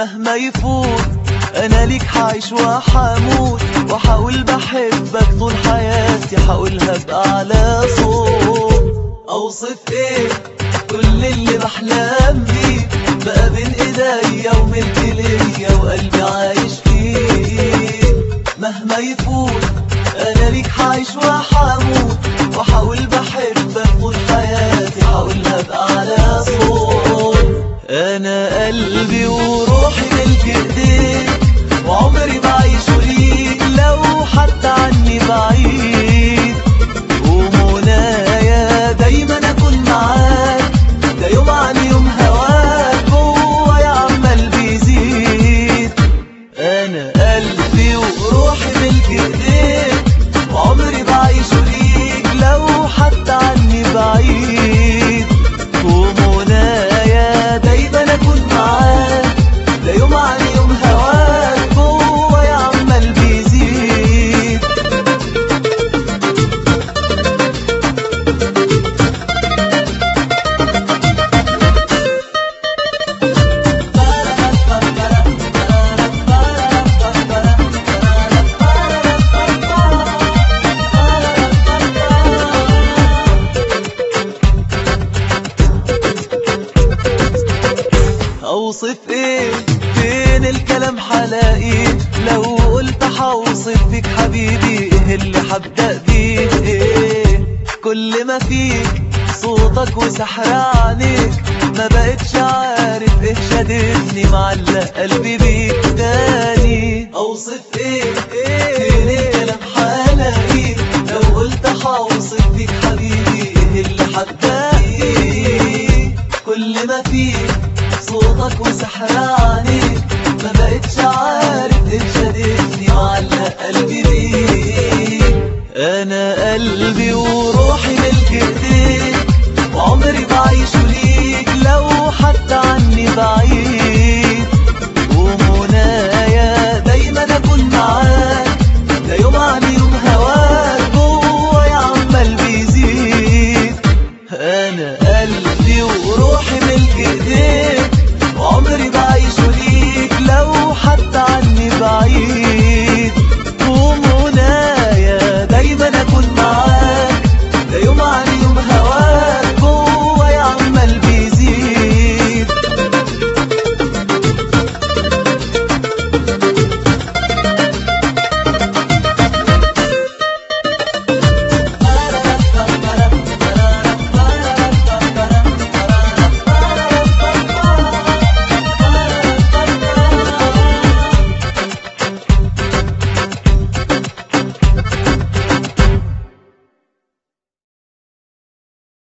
مهما يفوت انا ليك حعيش وحموت وحاول بحبك طول حياتي حاولها بأعلى صوت اوصف ايه كل اللي بحلم بيه بقى بين ايديا وملك ليا وقلبي عايش فيه مهما يفوت انا ليك حعيش وحموت وحاول بحبك طول حياتي حاولها بأعلى صوت انا قلبي وروحي ملك ايديك وعمري بعيش ليك لو حتى عني بعيد ومنايا دايما اكون معاك ده يوم عن يوم هواك جوايا عمال بيزيد انا قلبي وروحي ملك ايديك وعمري بعيش ليك لو حتى عني بعيد ومنايا دايما اكون معاك ده يوم عن يوم هواك جوايا عمال بيزيد اوصف ايه فين الكلام حلاقي لو قلت حوصف فيك حبيبي ايه اللي حبدأ بيه ايه كل ما فيك صوتك وسحر عينيك ما بقتش عارف ايه شددني معلق قلبي بيك تاني اوصف ايه ايه فين الكلام حلاقي لو قلت حوصف فيك حبيبي ايه اللي حبدأ بيه كل ما فيك صوتك وسحر عينيك ما بقتش عارف